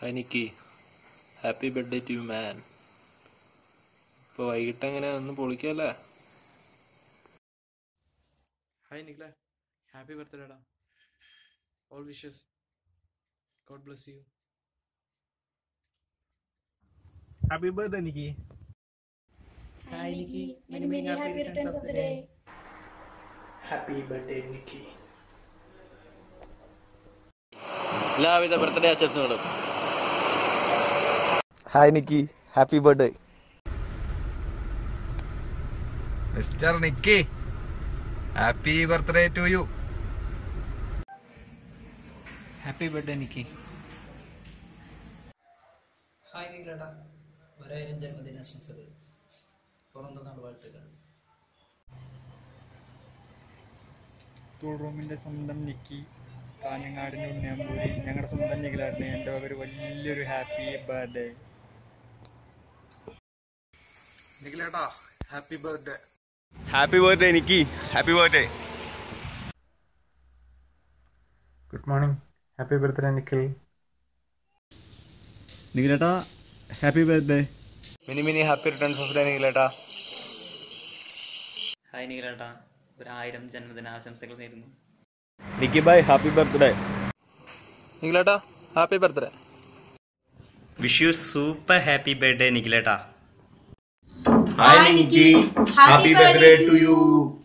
എനിക്ക് happy birthday to you man ഇപ്പോൾ വൈകിട്ട് എങ്ങനെ ഒന്ന് പൊളിക്കല്ലേ ഹായ് നിഖില ഹാപ്പി ബർത്ത്ഡേ ഡാ all wishes god bless you happy birthday Nikki Hi, Nikki. Many, many happy returns of the day. Happy birthday Nikki എല്ലാവിധ birthday ആശംസകളും hi Nikki happy birthday mister Nikki happy birthday to you happy birthday Nikki hi നിങ്ങളേട്ടാ ഒരായിരം ജന്മദിനാശംസകൾ പിറന്തനാൾ വാഴ്ത്തുകൾ tool റൂമിന്റെ സ്വന്തം നിക്കി കാഞ്ഞങ്ങാടിന്റെ ഉണ്ണിയമ്പൂരി ഞങ്ങളുടെ സ്വന്തം നിഖിലാട്ടിന് എൻ്റെ വക ഒരു വലിയൊരു ഹാപ്പി ബർത്ത്ഡേ നിഖിലേട്ടാ happy birthday happy birthday Nikki happy birthday good morning happy birthday Nikhil നിഖിലേട്ടാ happy birthday many many happy returns of day നിങ്ങളേട്ടാ ഹായ് നിഖിലേട്ടാ ഒരു ആയിരം ജന്മദിനാശംസകൾ നേരുന്നു നിക്കി ബൈ ഹാപ്പി ബർത്ത്ഡേ നിങ്ങളേട്ടാ happy birthday wish you super happy birthday നിഖിലേട്ടാ hi Nikki happy birthday to you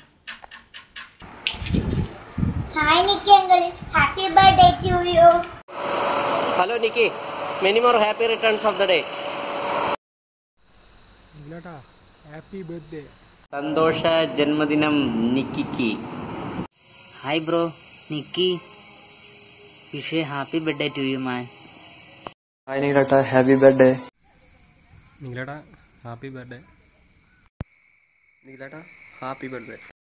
Hi, Nikki uncle. Happy birthday to you. Hello Nikki many more happy returns of the day നിക്കിലേട്ടാ happy birthday സന്തോഷ ജന്മദിനം നിക്കിക്ക് hi bro Nikki wish happy birthday to you man hi നിക്കിലേട്ടാ happy birthday നിഖിലേട്ടാ happy birthday നിങ്ങളേട്ടാ happy birthday